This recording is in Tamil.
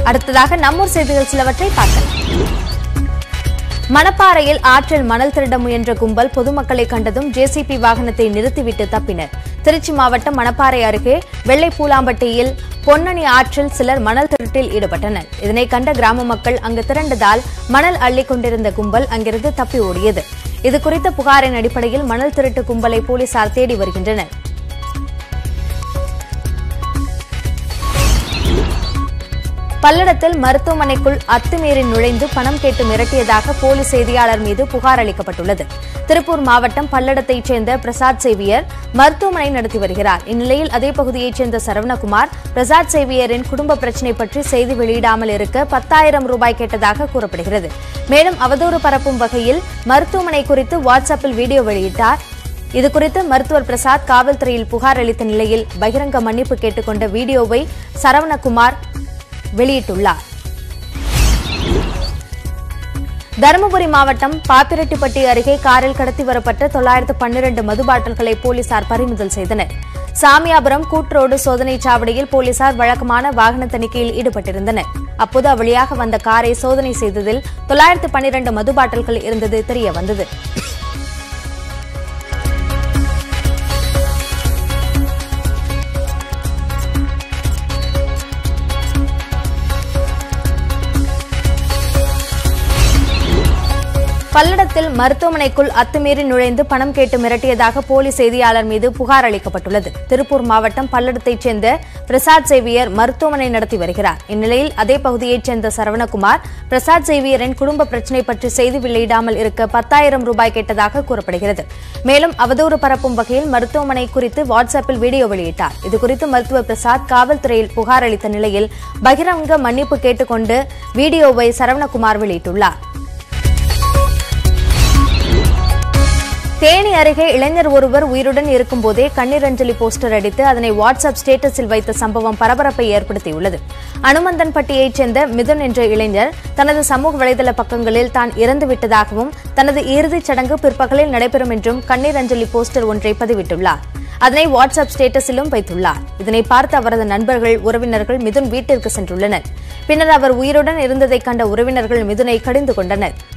அடுத்ததாக நம்மூர் செய்திகள் சிலவற்றை பார்க்கலாம் மணப்பாறையில் ஆற்றில் மணல் திருட முயன்ற கும்பல் பொதுமக்களை கண்டதும் ஜேசிபி வாகனத்தை நிறுத்திவிட்டு தப்பினர் திருச்சி மாவட்டம் மணப்பாறை அருகே வெள்ளைப்பூலாம்பட்டியில் பொன்னணி ஆற்றில் சிலர் மணல் திருட்டில் ஈடுபட்டனர் இதனை கண்ட கிராம மக்கள் அங்கு திரண்டதால் மணல் அள்ளிக் கொண்டிருந்த கும்பல் அங்கிருந்து தப்பி ஓடியது இதுகுறித்த புகாரின் அடிப்படையில் மணல் திருட்டு கும்பலை போலீசார் தேடி வருகின்றனர் பல்லடத்தில் மருத்துவமனைக்குள் அத்துமீறி நுழைந்து பணம் கேட்டு மிரட்டியதாக போலீஸ் செய்தியாளர் மீது புகார் அளிக்கப்பட்டுள்ளது திருப்பூர் மாவட்டம் பல்லடத்தைச் சேர்ந்த பிரசாத் சேவியர் மருத்துவமனை நடத்தி வருகிறார் இந்நிலையில் அதே பகுதியைச் சேர்ந்த சரவணகுமார் பிரசாத் சேவியரின் குடும்ப பிரச்சினை பற்றி செய்தி வெளியிடாமல் இருக்க பத்தாயிரம் ரூபாய் கேட்டதாக கூறப்படுகிறது மேலும் அவதூறு பரப்பும் வகையில் மருத்துவமனை குறித்து வாட்ஸ்அப்பில் வீடியோ வெளியிட்டார் இதுகுறித்து மருத்துவர் பிரசாத் காவல்துறையில் புகார் அளித்த நிலையில் பகிரங்க மன்னிப்பு கேட்டுக்கொண்ட வீடியோவை சரவணகுமார் வெளியிட்டுள்ளார் தருமபுரி மாவட்டம் பாப்பிரெட்டிப்பட்டி அருகே காரில் கடத்தி வரப்பட்ட தொள்ளாயிரத்து பன்னிரண்டு மது பாட்டில்களை போலீசார் பறிமுதல் செய்தனர் சாமியாபுரம் கூட்ரோடு சோதனைச் சாவடியில் போலீசார் வழக்கமான வாகன தணிக்கையில் ஈடுபட்டிருந்தனர் அப்போது அவ்வழியாக வந்த காரை சோதனை செய்ததில் தொள்ளாயிரத்து பன்னிரண்டு மது பாட்டில்கள் இருந்தது தெரிய வந்தது பல்லடத்தில் மருத்துவமனைக்குள் அத்துமீறி நுழைந்து பணம் கேட்டு மிரட்டியதாக போலீஸ் செய்தியாளர் மீது புகார் அளிக்கப்பட்டுள்ளது திருப்பூர் மாவட்டம் பல்லடத்தைச் சேர்ந்த பிரசாத் சேவியர் மருத்துவமனை நடத்தி வருகிறார் இந்நிலையில் அதே பகுதியைச் சேர்ந்த சரவணகுமார் பிரசாத் சேவியரின் குடும்ப பிரச்சினை பற்றி செய்தி வெளியிடாமல் இருக்க பத்தாயிரம் ரூபாய் கேட்டதாக கூறப்படுகிறது மேலும் அவதூறு பரப்பும் வகையில் மருத்துவமனை குறித்து வாட்ஸ்அப்பில் வீடியோ வெளியிட்டார் இதுகுறித்து மருத்துவர் பிரசாத் காவல்துறையில் புகார் அளித்த நிலையில் பகிரங்க மன்னிப்பு கேட்டுக்கொண்டு வீடியோவை சரவணகுமார் வெளியிட்டுள்ளார் தேனி அருகே இளைஞர் ஒருவர் உயிருடன் இருக்கும்போதே கண்ணீர் அஞ்சலி போஸ்டர் அடித்து அதனை வாட்ஸ்அப் ஸ்டேட்டஸில் வைத்த சம்பவம் பரபரப்பை ஏற்படுத்தியுள்ளது அனுமந்தன்பட்டியைச் சேர்ந்த மிதுன் என்ற இளைஞர் தனது சமூக வலைதள பக்கங்களில் தான் இறந்துவிட்டதாகவும் தனது இறுதிச் சடங்கு பிற்பகலில் நடைபெறும் என்றும் கண்ணீர் அஞ்சலி போஸ்டர் ஒன்றை பதிவிட்டுள்ளார் அதனை வாட்ஸ்அப் ஸ்டேட்டஸிலும் வைத்துள்ளார் இதனை பார்த்த அவரது நண்பர்கள் உறவினர்கள் மிதுன் வீட்டிற்கு சென்றுள்ளனர் பின்னர் அவர் உயிருடன் இருந்ததைக் கண்ட உறவினர்கள் மிதுனை கடிந்து கொண்டனர்